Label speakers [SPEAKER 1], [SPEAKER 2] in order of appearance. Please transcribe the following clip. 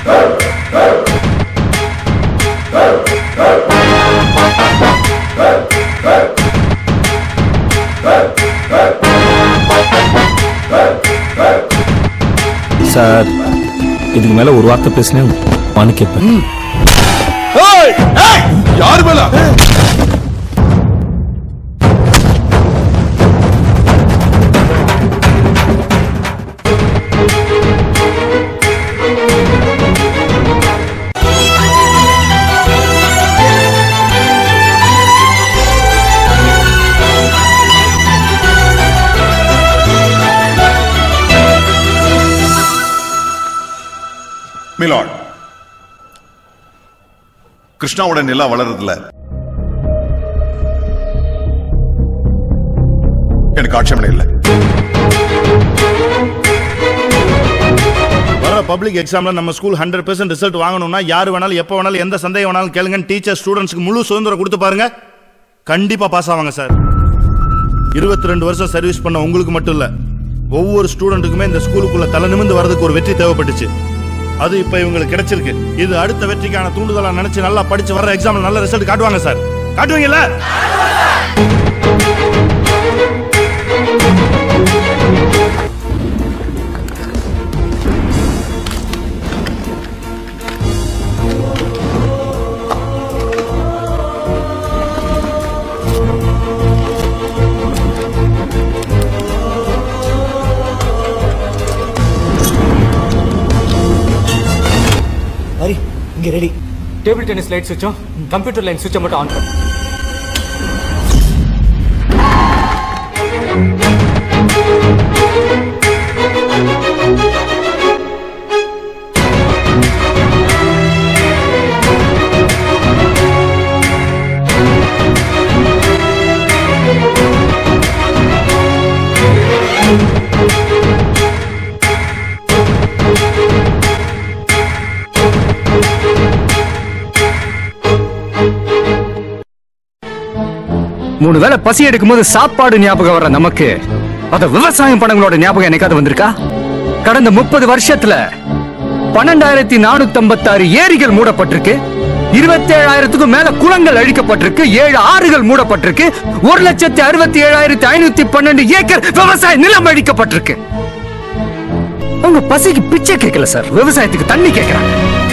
[SPEAKER 1] sir இதுக்கு மேல ஒரு வார்த்தை பேசினேன் மனு கேட்பேன்
[SPEAKER 2] யாரு மேல மிலாட் கிருஷ்ணாவோட நிலா வளருதுல எனக்கு ஆட்சேபனை இல்லை
[SPEAKER 3] வர பப்ளிக் எக்ஸாம்ல நம்ம ஸ்கூல் ஹண்ட்ரட் பெர்சன்ட் ரிசல்ட் வாங்கணும்னா யார் வேணாலும் எப்போ வேணாலும் எந்த சந்தேகம் வேணாலும் கேளுங்க டீச்சர் ஸ்டூடெண்ட்ஸ்க்கு முழு சுதந்திரம் கொடுத்து பாருங்க கண்டிப்பா பாஸ் ஆவாங்க சார் இருபத்தி ரெண்டு வருஷம் சர்வீஸ் பண்ண உங்களுக்கு மட்டும் இல்ல ஒவ்வொரு ஸ்டூடெண்ட்டுக்குமே இந்த ஸ்கூலுக்குள்ள தலை நிமிந்து வரதுக்கு ஒரு வெற்றி தேவைப்பட்டுச்சு அது இப்ப இவங்களுக்கு கிடைச்சிருக்கு இது அடுத்த வெற்றிக்கான தூண்டுதலா நினைச்சு நல்லா படிச்சு வர எக்ஸாம்ல நல்ல ரிசல்ட் காட்டுவாங்க சார் காட்டுவீங்கல்ல
[SPEAKER 4] ஹரி இங்க ரெடி டேபிள் டென்னிஸ் லைட் சுவிட்சும் கம்ப்யூட்டர் லைன் சுவிட்சை மட்டும் ஆன் பண்ணு
[SPEAKER 5] மூணு வேளை பசி எடுக்கும் போது சாப்பாடு ஞாபகம் வர நமக்கு அத விவசாயம் பணங்களோட ஞாபகம் என்னைக்காவது வந்திருக்கா கடந்த முப்பது வருஷத்துல பன்னெண்டாயிரத்தி நானூத்தி ஐம்பத்தாறு ஏரிகள் மூடப்பட்டிருக்கு இருபத்தேழாயிரத்துக்கும் மேல குளங்கள் அழிக்கப்பட்டிருக்கு ஏழு ஆறுகள் மூடப்பட்டிருக்கு ஒரு லட்சத்தி அறுபத்தி ஏழாயிரத்தி ஐநூத்தி பன்னெண்டு ஏக்கர் விவசாய நிலம் அழிக்கப்பட்டிருக்கு அவங்க பசிக்கு பிச்சை கேட்கல சார் விவசாயத்துக்கு தண்ணி கேட்கறாங்க